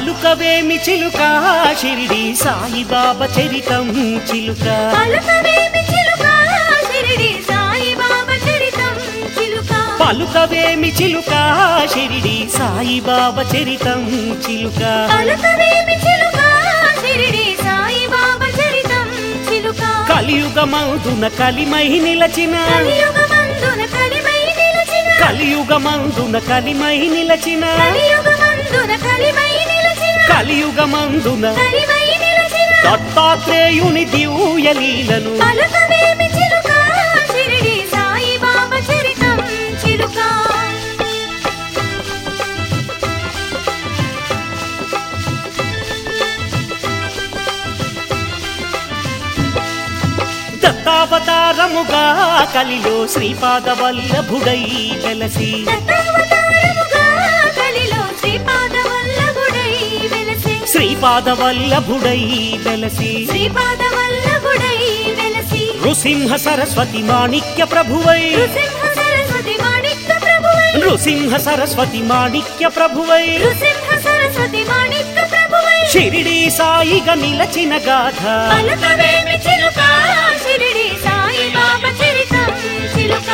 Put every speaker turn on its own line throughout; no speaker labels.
పలుకవేమి చిలుక షిరిడి సాయిబాబా చరితం చిలుక
పలుకవేమి చిలుక షిరిడి సాయిబాబా చరితం చిలుక
పలుకవేమి చిలుక షిరిడి సాయిబాబా చరితం చిలుక
పలుకవేమి చిలుక షిరిడి సాయిబాబా చరితం చిలుక
కలియుగమందున కలిమై నిలచిన
కలియుగమందున కలిమై నిలచిన
కలియుగమందున కలిమై నిలచిన
కలియుగమందున కలిమై నిలచిన
కలియుగమందున
కలిమై నిలచిన
దత్తాత్రేయుని దివ్యలీలను
పలుకవేమి చిలుక షిరిడి సాయిబాబా చరితం చిలుక
దత్తావతారముగా కలిలో శ్రీపాద వల్లభుడై వెలసి
దత్తావతారముగా కలిలో శ్రీపాద వల్లభుడై వెలసి
శ్రీపాద వల్లభుడై వెలసి
శ్రీపాద వల్లభుడై వెలసి
నృసింహ సరస్వతి మాణిక్య ప్రభువై
నృసింహ సరస్వతి మాణిక్య ప్రభువై
నృసింహ సరస్వతి మాణిక్య ప్రభువై
నృసింహ సరస్వతి మాణిక్య ప్రభువై
షిరిడి సాయిగా నిలచిన గాథ
పలుకవేమి చిలుక షిరిడి సాయిబాబా చరితం చిలుక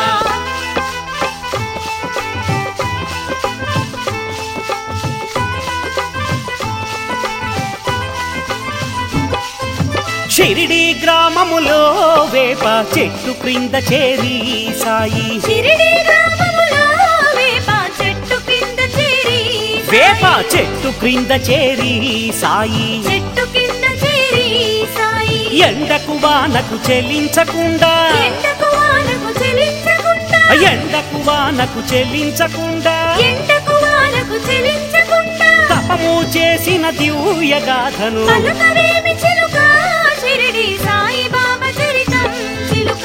షిరిడి గ్రామములో వేప చెట్టు క్రింద చేరి సాయి
షిరిడి గ్రామములో వేప చెట్టు కింద చేరి
వేప చెట్టు క్రింద చేరి సాయి
చెట్టు కింద చేరి సాయి
ఎండకు వానకు చెల్లించకుండా
ఎండకు వానకు చెలించకుండా
ఎండకు వానకు చెల్లించకుండా
ఎండకు వానకు చెలించకుండా
తపము చేసిన దివ్య గాథను
పలుకవేమి చిలుక షిరిడి సాయిబాబా చరితం చిలుక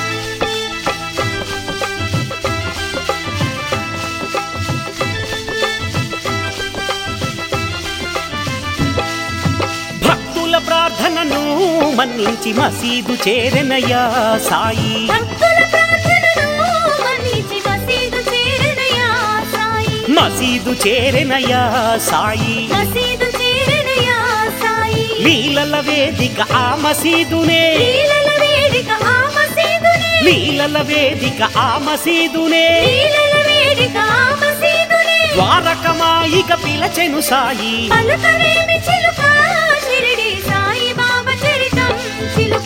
భక్తుల ప్రార్థనను మన్నించి మసీదు చేరెనయ్యా సాయి
భక్తుల ప్రార్థనను మన్నించి మసీదు చేరనయా సాయి
మసీదు చేరెనయ్యా సాయి
మసీదు చేరనయా సాయి
లీలల వేదిక ఆ మసీదునే
లీలల వేదిక ఆ మసీదునే
లీలల వేదిక ఆ మసీదునే
లీలల వేదిక ఆ మసీదునే
ద్వారకమాయిక పిలచెను సాయి
పలుకవేమి చిలుక షిరిడి సాయిబాబా చరితం చిలుక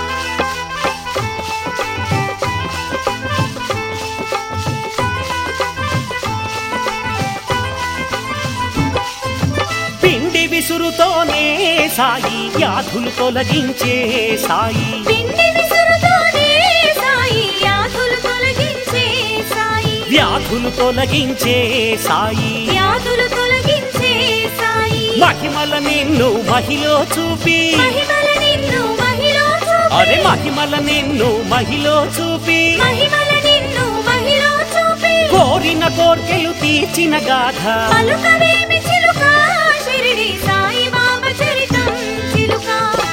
పిండి విసురుతోనే సాయి వ్యాధులు తొలగించే సాయి
పిండి విసురుతోనే సాయి వ్యాధులు తొలగించే సాయి
వ్యాధులు తొలగించే సాయి
వ్యాధులు తొలగించే సాయి
మహిమల నిన్ను మహిలో చూపి
మహిమల నిన్ను మహిలో చూపి
అరే మహిమల నిన్ను మహిలో చూపి
మహిమల నిన్ను మహిలో చూపి
కోరిన కోర్కెలు తీర్చిన గాథ
పలుకవేమి చిలుక షిరిడి సాయిబాబా చరితం చిలుక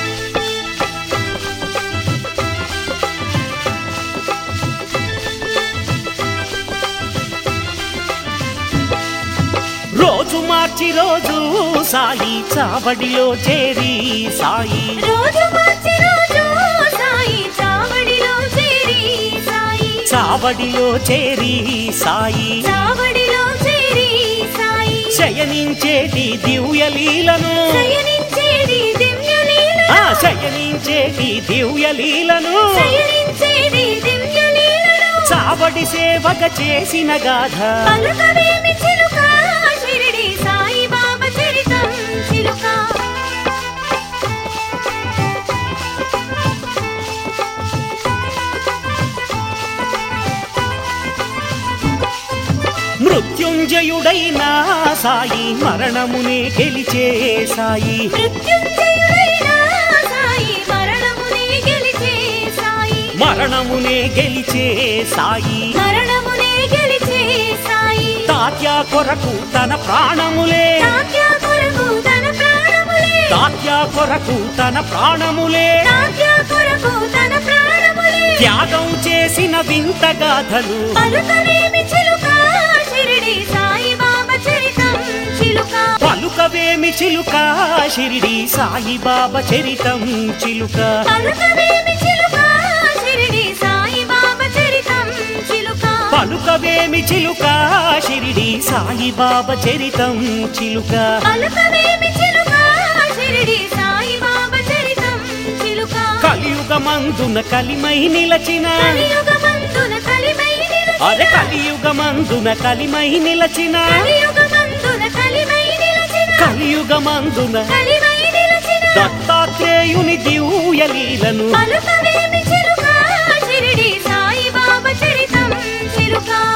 రోజు మార్చి రోజు సాయి చావడిలో చేరి సాయి
రోజు మార్చి రోజు సాయి చావడిలో చేరి సాయి
చావడిలో చేరి సాయి
చావడిలో చేరి సాయి
శయనించేటి దివ్యలీలను
శయనించేది దివ్యలీలను
ఆ శయనించేటి దివ్యలీలను
శయనించేది దివ్యలీలను
చావడి సేవక చేసిన గాథ
పలుకవేమి చిలుక షిరిడి సాయిబాబా చరితం చిలుక
మృత్యుంజయుడైన సాయి మరణమునే గెలిచే సాయి
మృత్యుంజయుడైన సాయి మరణమునే గెలిచే సాయి
మరణమునే గెలిచే సాయి
మరణమునే గెలిచే సాయి
తాత్యా కొరకు తన ప్రాణములే
నాట్య కొరకు తన ప్రాణములే
తాత్యా కొరకు తన ప్రాణములే
నాట్య కొరకు తన ప్రాణములే
త్యాగం చేసిన వింత గాథలు
పలుకవేమి చిలుక షిరిడి సాయిబాబా చరితం చిలుక
పలు పలుకవేమి చిలుక షిరిడి సాయిబాబా చరితం చిలుక
పలుకవేమి చిలుక షిరిడి సాయిబాబా చరితం చిలుక
పలుకవేమి చిలుక షిరిడి సాయిబాబా చరితం చిలుక
పలుకవేమి చిలుక షిరిడి సాయిబాబా చరితం చిలుక
కలియుగమందున కలిమై నిలచిన
కలియుగమందున కలిమై నిలచిన
అరే కలియుగమందున కలిమై నిలచిన
కలియుగమందున కలిమై నిలచిన
కలియుగమందున
కలిమై నిలచిన
దత్తాత్రేయుని దివ్యలీలను
పలుకవేమి చిలుక షిరిడి సాయిబాబా చరితం చిలుక